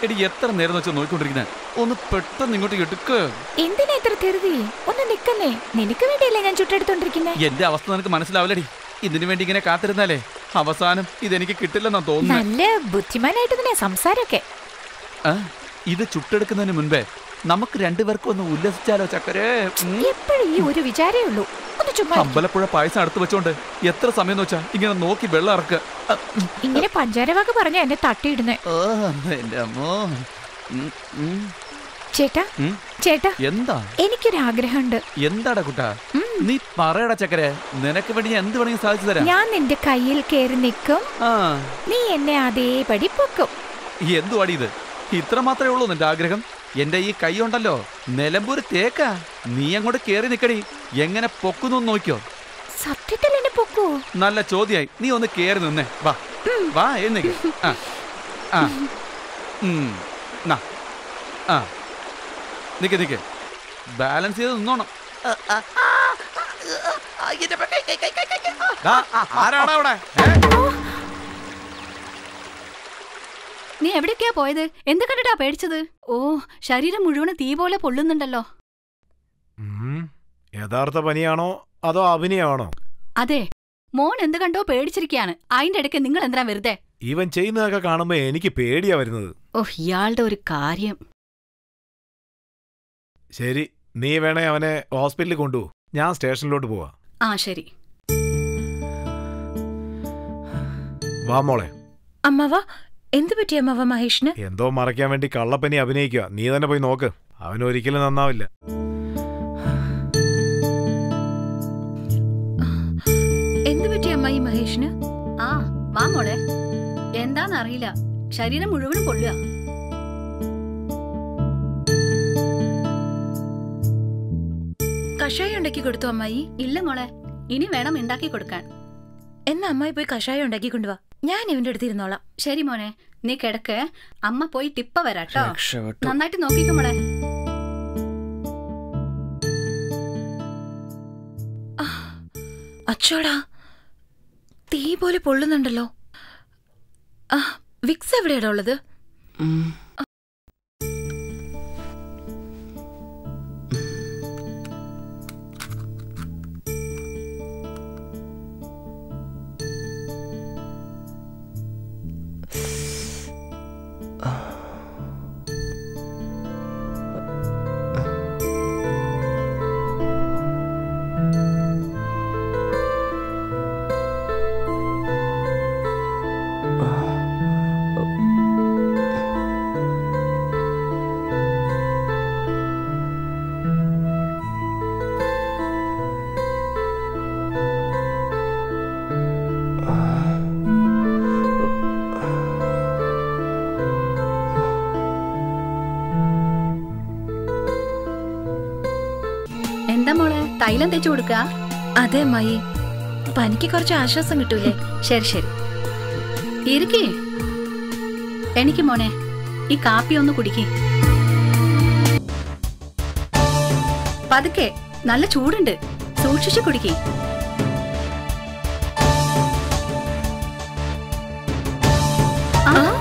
എടി എത്ര നേരം വെച്ചാൽ നോക്കിക്കൊണ്ടിരിക്കുന്നത് ഒന്ന് പെട്ടെന്ന് ഇങ്ങോട്ട് എടുക്ക് എന്തിനാ ഇത്ര ധൃതി ഒന്ന് നിക്കുന്നേ നിനക്ക് വേണ്ടിയല്ലേ ഞാൻ ചുട്ടെടുത്തോണ്ടിരിക്കുന്നേ എന്റെ അവസ്ഥ നിനക്ക് മനസ്സിലാവില്ലടി ഇതിനു വേണ്ടി ഇങ്ങനെ കാത്തിരുന്നാലേ അവസാനം ഇതെനിക്ക് കിട്ടില്ലെന്നാ തോന്നുന്നത് നല്ല ബുദ്ധിമാനായിട്ട് തന്നെ സംസാരമൊക്കെ ആ, ഇത് ചുട്ടെടുക്കുന്നതിന് മുൻപേ നമുക്ക് രണ്ടുപേർക്കും ഒന്ന് ഉല്ലസിച്ചാലോ ചക്കരേ ഉം. എപ്പോഴും ഈ ഒരു വിചാരേ ഉള്ളൂ ഒന്ന് ചുമ്മാ ഇരിക്ക്. അമ്പലപ്പുഴ പായസം അടുത്ത് വെച്ചോണ്ട് എത്ര സമയം വെച്ചാ ഇങ്ങനെ നോക്കി വെള്ളം ഇറക്കുക ആ, ഉം. ഇങ്ങനെ പഞ്ചാരവാക്ക് പറഞ്ഞ എന്നെ തട്ടിയിടുന്നേ ഓ, എന്റെ അമ്മോ ഉം, ഉം, ചേട്ടാ ഉം. ചേട്ടാ എന്താ എനിക്കൊരു ആഗ്രഹമുണ്ട് എന്താടാ കുട്ടാ നീ പറയടാ ചക്കരെ നിനക്ക് വേണ്ടി ഞാൻ എന്ത് വേണമെങ്കിലും സാധിച്ചു തരാം ഞാൻ നിന്റെ കയ്യിൽ കയറി നിൽക്കും ആ നീ എന്നെ അതേപടി പൊക്കും എന്തുവാടി ഇത് ഇത്ര മാത്രമേ ഉള്ളൂ നിന്റെ ആഗ്രഹം എന്റെ ഈ കൈ ഉണ്ടല്ലോ നിലമ്പൂര് തേക്കാ നീ അങ്ങോട്ട് കേറി നിക്കടി എങ്ങനെ പൊക്കുന്നു എന്ന് നോക്കിയോ സത്യത്തിൽ എന്നെ പൊക്കോ നല്ല ചോദ്യായി നീ ഒന്ന് കേറി നിന്നേ വാ വാ എഴുന്നേക്ക് ആ ആ ഉം. നാ. ആ നിക്ക് നിക്ക് ബാലൻസ് ചെയ്ത് നിന്നോണം ദാ, ആരാടാ അവിടെ ഏ? നീ എവിടേക്കാ പോയത് എന്ത് കണ്ടിട്ടാ പേടിച്ചത് ഓ ശരീരം മുഴുവൻ തീ പോലെ പൊള്ളുന്നുണ്ടല്ലോ ഉം. യഥാർത്ഥ പനിയാണോ അതോ അഭിനയമാണോ അതെ മോൻ എന്ത് കണ്ടോ പേടിച്ചിരിക്കയാണ് അതിന്റെ ഇടയ്ക്ക് നിങ്ങൾ എന്തിനാ വെറുതെ ഇവൻ ചെയ്യുന്നതൊക്കെ കാണുമ്പോ എനിക്ക് പേടിയാ വരുന്നത് ഓ ഇയാളുടെ ഒരു കാര്യം ശരി നീ വേണേ അവനെ ഹോസ്പിറ്റലിൽ കൊണ്ടുപോ ഞാൻ സ്റ്റേഷനിലോട്ട് പോവാ ആ ശരി വാ മോളെ അമ്മവ എന്തു പറ്റി അമ്മവ മഹേഷിന് എന്തോ മറയ്ക്കാൻ വേണ്ടി കള്ളപ്പനി അഭിനയിക്കുക നീ തന്നെ പോയി നോക്ക് അവൻ ഒരിക്കലും നന്നാവില്ല എന്തു പറ്റി അമ്മായി മഹേഷിന് ആ വാ മോളെ എന്താന്നറിയില്ല ശരീരം മുഴുവൻ പൊള്ളുക കഷായം ഉണ്ടാക്കി കൊടുത്തു അമ്മായി ഇല്ല മോളെ ഇനി വേണം ഉണ്ടാക്കി കൊടുക്കാൻ എന്നാ അമ്മായി പോയി കഷായം ഉണ്ടാക്കി കൊണ്ടുവാ ഞാൻ ഇവന്റെ അടുത്ത് ഇരുന്നോളാം ശരി മോനെ നീ കിടക്ക് അമ്മ പോയി ടിപ്പ വരാട്ടോ നന്നായിട്ട് നോക്കിക്കോ മോളെ അച്ചോടാ തീ പോലെ പൊള്ളുന്നുണ്ടല്ലോ ആ വിക്സ് എവിടെയാടാ ഉള്ളത് എന്താ മോളെ തൈലം തേച്ചു കൊടുക്ക അതെ അമ്മായി പനിക്ക് കുറച്ച് ആശ്വാസം കിട്ടൂലേ ശരി ശരി ഇരിക്കേ എനിക്ക് മോനെ ഈ കാപ്പി ഒന്ന് കുടിക്കേ പതുക്കെ നല്ല ചൂടുണ്ട് സൂക്ഷിച്ചു കുടിക്കേ ആ